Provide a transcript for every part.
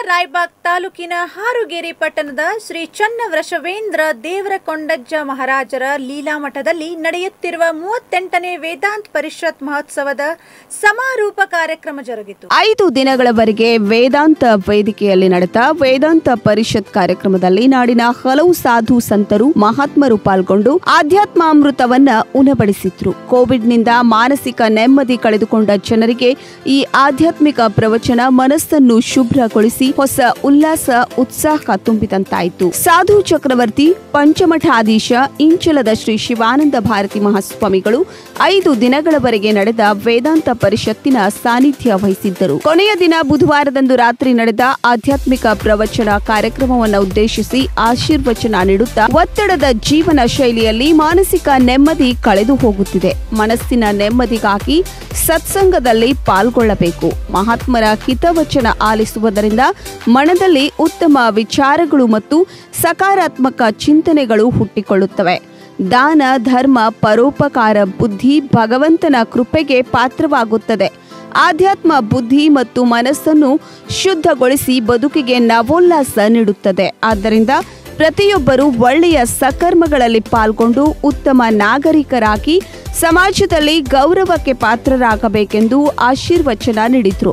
ರಾಯಬಾಗ್ ತಾಲೂಕಿನ ಹಾರುಗೇರಿ ಪಟ್ಟಣದ ಶ್ರೀ ಚನ್ನವೃಷವೇಂದ್ರ ದೇವರಕೊಂಡಜ್ಜ ಮಹಾರಾಜರ ಲೀಲಾಮಠದಲ್ಲಿ ನಡೆಯುತ್ತಿರುವ ಮೂವತ್ತೆಂಟನೇ ವೇದಾಂತ್ ಪರಿಷತ್ ಮಹೋತ್ಸವದ ಸಮಾರೋಪ ಕಾರ್ಯಕ್ರಮ ಜರುಗಿತು ಐದು ದಿನಗಳವರೆಗೆ ವೇದಾಂತ ವೇದಿಕೆಯಲ್ಲಿ ನಡೆದ ವೇದಾಂತ ಪರಿಷತ್ ಕಾರ್ಯಕ್ರಮದಲ್ಲಿ ನಾಡಿನ ಹಲವು ಸಾಧು ಸಂತರು ಮಹಾತ್ಮರು ಪಾಲ್ಗೊಂಡು ಆಧ್ಯಾತ್ಮಾಮೃತವನ್ನ ಉಣಬಡಿಸಿದ್ರು ಕೋವಿಡ್ನಿಂದ ಮಾನಸಿಕ ನೆಮ್ಮದಿ ಕಳೆದುಕೊಂಡ ಜನರಿಗೆ ಈ ಆಧ್ಯಾತ್ಮಿಕ ಪ್ರವಚನ ಮನಸ್ಸನ್ನು ಶುಭ್ರಗೊಳಿಸಿ ಹೊಸ ಉಲ್ಲಾಸ ಉತ್ಸಾಹ ತುಂಬಿದಂತಾಯಿತು ಸಾಧು ಚಕ್ರವರ್ತಿ ಪಂಚಮಠಾಧೀಶ ಇಂಚಲದ ಶ್ರೀ ಶಿವಾನಂದ ಭಾರತಿ ಮಹಾಸ್ವಾಮಿಗಳು ಐದು ದಿನಗಳವರೆಗೆ ನಡೆದ ವೇದಾಂತ ಪರಿಷತ್ತಿನ ಸಾನ್ನಿಧ್ಯ ವಹಿಸಿದ್ದರು ಕೊನೆಯ ದಿನ ಬುಧವಾರದಂದು ರಾತ್ರಿ ನಡೆದ ಆಧ್ಯಾತ್ಮಿಕ ಪ್ರವಚನ ಕಾರ್ಯಕ್ರಮವನ್ನು ಉದ್ದೇಶಿಸಿ ಆಶೀರ್ವಚನ ನೀಡುತ್ತಾ ಒತ್ತಡದ ಜೀವನ ಶೈಲಿಯಲ್ಲಿ ಮಾನಸಿಕ ನೆಮ್ಮದಿ ಕಳೆದು ಹೋಗುತ್ತಿದೆ ಮನಸ್ಸಿನ ನೆಮ್ಮದಿಗಾಗಿ ಸತ್ಸಂಗದಲ್ಲಿ ಪಾಲ್ಗೊಳ್ಳಬೇಕು ಮಹಾತ್ಮರ ಹಿತವಚನ ಆಲಿಸುವುದರಿಂದ ಮನದಲ್ಲಿ ಉತ್ತಮ ವಿಚಾರಗಳು ಮತ್ತು ಸಕಾರಾತ್ಮಕ ಚಿಂತನೆಗಳು ಹುಟ್ಟಿಕೊಳ್ಳುತ್ತವೆ ದಾನ ಧರ್ಮ ಪರೋಪಕಾರ ಬುದ್ಧಿ ಭಗವಂತನ ಕೃಪೆಗೆ ಪಾತ್ರವಾಗುತ್ತದೆ ಆಧ್ಯಾತ್ಮ ಬುದ್ಧಿ ಮತ್ತು ಮನಸ್ಸನ್ನು ಶುದ್ಧಗೊಳಿಸಿ ಬದುಕಿಗೆ ನವೋಲ್ಲಾಸ ನೀಡುತ್ತದೆ ಆದ್ದರಿಂದ ಪ್ರತಿಯೊಬ್ಬರು ಒಳ್ಳೆಯ ಸಕರ್ಮಗಳಲ್ಲಿ ಪಾಲ್ಗೊಂಡು ಉತ್ತಮ ನಾಗರಿಕರಾಗಿ ಸಮಾಜದಲ್ಲಿ ಗೌರವಕ್ಕೆ ಪಾತ್ರರಾಗಬೇಕೆಂದು ಆಶೀರ್ವಚನ ನೀಡಿದ್ರು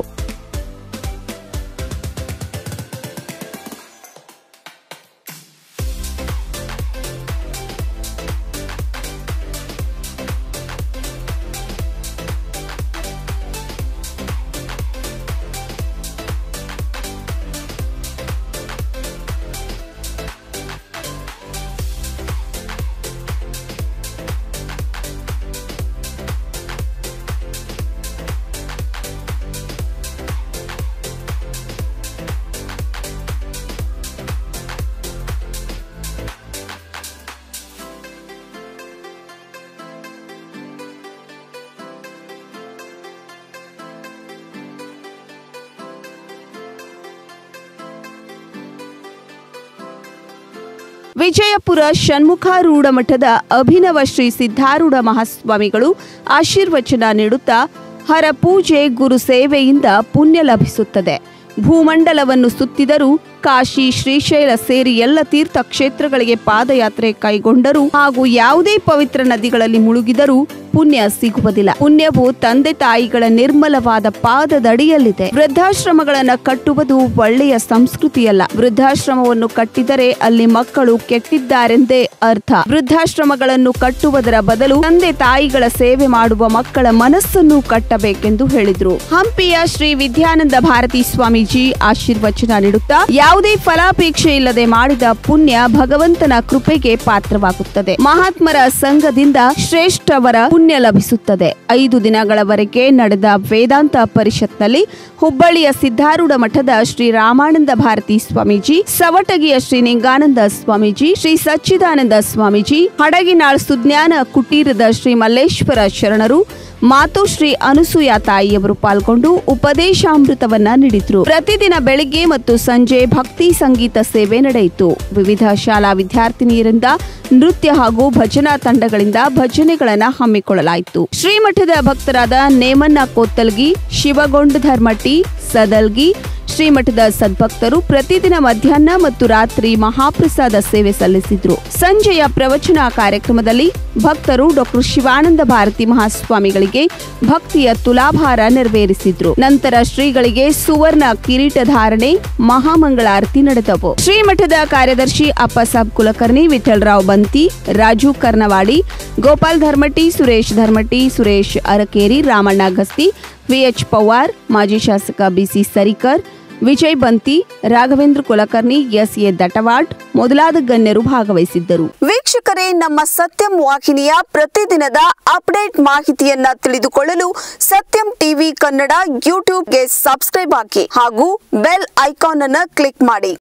ವಿಜಯಪುರ ಷಣ್ಮುಖಾರೂಢ ಮಠದ ಅಭಿನವ ಶ್ರೀ ಸಿದ್ಧಾರೂಢ ಮಹಾಸ್ವಾಮಿಗಳು ಆಶೀರ್ವಚನ ನೀಡುತ್ತಾ ಹರ ಪೂಜೆ ಗುರು ಸೇವೆಯಿಂದ ಪುಣ್ಯ ಲಭಿಸುತ್ತದೆ ಭೂಮಂಡಲವನ್ನು ಸುತ್ತಿದರೂ ಕಾಶಿ ಶ್ರೀಶೈಲ ಸೇರಿ ಎಲ್ಲ ತೀರ್ಥ ಕ್ಷೇತ್ರಗಳಿಗೆ ಪಾದಯಾತ್ರೆ ಕೈಗೊಂಡರೂ ಹಾಗೂ ಯಾವುದೇ ಪವಿತ್ರ ನದಿಗಳಲ್ಲಿ ಮುಳುಗಿದರೂ ಪುಣ್ಯ ಸಿಗುವುದಿಲ್ಲ ಪುಣ್ಯವು ತಂದೆ ತಾಯಿಗಳ ನಿರ್ಮಲವಾದ ಪಾದದಡಿಯಲ್ಲಿದೆ ವೃದ್ಧಾಶ್ರಮಗಳನ್ನ ಕಟ್ಟುವುದು ಒಳ್ಳೆಯ ಸಂಸ್ಕೃತಿಯಲ್ಲ ವೃದ್ಧಾಶ್ರಮವನ್ನು ಕಟ್ಟಿದರೆ ಅಲ್ಲಿ ಮಕ್ಕಳು ಕೆಟ್ಟಿದ್ದಾರೆಂದೇ ಅರ್ಥ ವೃದ್ಧಾಶ್ರಮಗಳನ್ನು ಕಟ್ಟುವುದರ ಬದಲು ತಂದೆ ತಾಯಿಗಳ ಸೇವೆ ಮಾಡುವ ಮಕ್ಕಳ ಮನಸ್ಸನ್ನು ಕಟ್ಟಬೇಕೆಂದು ಹೇಳಿದ್ರು ಹಂಪಿಯ ಶ್ರೀ ವಿದ್ಯಾನಂದ ಭಾರತಿ ಸ್ವಾಮೀಜಿ ಆಶೀರ್ವಚನ ನೀಡುತ್ತಾ ಯಾವುದೇ ಫಲಾಪೇಕ್ಷೆ ಇಲ್ಲದೆ ಮಾಡಿದ ಪುಣ್ಯ ಭಗವಂತನ ಕೃಪೆಗೆ ಪಾತ್ರವಾಗುತ್ತದೆ ಮಹಾತ್ಮರ ಸಂಘದಿಂದ ಶ್ರೇಷ್ಠವರ ಪುಣ್ಯ ಲಭಿಸುತ್ತದೆ ಐದು ದಿನಗಳವರೆಗೆ ನಡೆದ ವೇದಾಂತ ಪರಿಷತ್ನಲ್ಲಿ ಹುಬ್ಬಳ್ಳಿಯ ಸಿದ್ಧಾರೂಢ ಮಠದ ಶ್ರೀ ರಾಮಾನಂದ ಭಾರತಿ ಸ್ವಾಮೀಜಿ ಸವಟಗಿಯ ಶ್ರೀ ನಿಂಗಾನಂದ ಸ್ವಾಮೀಜಿ ಶ್ರೀ ಸಚ್ಚಿದಾನಂದ ಸ್ವಾಮೀಜಿ ಹಡಗಿನಾಳ್ ಸುಜ್ಞಾನ ಕುಟೀರದ ಶ್ರೀ ಮಲ್ಲೇಶ್ವರ ಶರಣರು ಮಾತೋಶ್ರೀ ಅನುಸೂಯ ತಾಯಿಯವರು ಪಾಲ್ಗೊಂಡು ಉಪದೇಶಾಮೃತವನ್ನ ನೀಡಿದ್ರು ಪ್ರತಿದಿನ ಬೆಳಿಗ್ಗೆ ಮತ್ತು ಸಂಜೆ ಭಕ್ತಿ ಸಂಗೀತ ಸೇವೆ ನಡೆಯಿತು ವಿವಿಧ ಶಾಲಾ ವಿದ್ಯಾರ್ಥಿನಿಯರಿಂದ ನೃತ್ಯ ಹಾಗೂ ಭಜನಾ ತಂಡಗಳಿಂದ ಭಜನೆಗಳನ್ನ ಹಮ್ಮಿಕೊಳ್ಳಲಾಯಿತು ಶ್ರೀಮಠದ ಭಕ್ತರಾದ ನೇಮನ್ನ ಕೋತ್ತಲ್ಗಿ ಶಿವಗೊಂಡ ಧರ್ಮಟ್ಟಿ ಸದಲ್ಗಿ ಶ್ರೀಮಠದ ಸದ್ಭಕ್ತರು ಪ್ರತಿದಿನ ಮಧ್ಯಾಹ್ನ ಮತ್ತು ರಾತ್ರಿ ಮಹಾಪ್ರಸಾದ ಸೇವೆ ಸಲ್ಲಿಸಿದ್ರು ಸಂಜೆಯ ಪ್ರವಚನ ಕಾರ್ಯಕ್ರಮದಲ್ಲಿ ಭಕ್ತರು ಡಾಕ್ಟರ್ ಶಿವಾನಂದ ಭಾರತಿ ಮಹಾಸ್ವಾಮಿಗಳಿಗೆ ಭಕ್ತಿಯ ತುಲಾಭಾರ ನೆರವೇರಿಸಿದ್ರು ನಂತರ ಶ್ರೀಗಳಿಗೆ ಸುವರ್ಣ ಕಿರೀಟ ಧಾರಣೆ ಮಹಾಮಂಗಳಾರತಿ ನಡೆದವು ಶ್ರೀಮಠದ ಕಾರ್ಯದರ್ಶಿ ಅಪ್ಪಸಾಬ್ ಕುಲಕರ್ಣಿ ವಿಠಲರಾವ್ ಬಂತಿ ರಾಜು ಕರ್ನವಾಡಿ ಗೋಪಾಲ್ ಧರ್ಮಟ್ಟಿ ಸುರೇಶ್ ಧರ್ಮಟ್ಟಿ ಸುರೇಶ್ ಅರಕೇರಿ ರಾಮಣ್ಣ ಗಸ್ತಿ ವಿಎಚ್ ಪವಾರ್ ಮಾಜಿ ಶಾಸಕ B C Sarikar Vijay Banti Raghavendra Kulkarni S A Datawad ಮೊದಲಾದ ಗಣ್ಯರು ಭಾಗವಹಿಸಿದ್ದರು ವೀಕ್ಷಕರೇ ನಮ್ಮ ಸತ್ಯಂ ವಾಹಿನಿಯ ಪ್ರತಿದಿನದ ಅಪ್ಡೇಟ್ ಮಾಹಿತಿಯನ್ನ ತಿಳಿದುಕೊಳ್ಳಲು ಸತ್ಯಂ ಟಿವಿ ಕನ್ನಡ ಯೂಟ್ಯೂಬ್ಗೆ ಸಬ್ಸ್ಕ್ರೈಬ್ ಹಾಕಿ ಹಾಗೂ ಬೆಲ್ ಐಕಾನ್ ಅನ್ನು ಕ್ಲಿಕ್ ಮಾಡಿ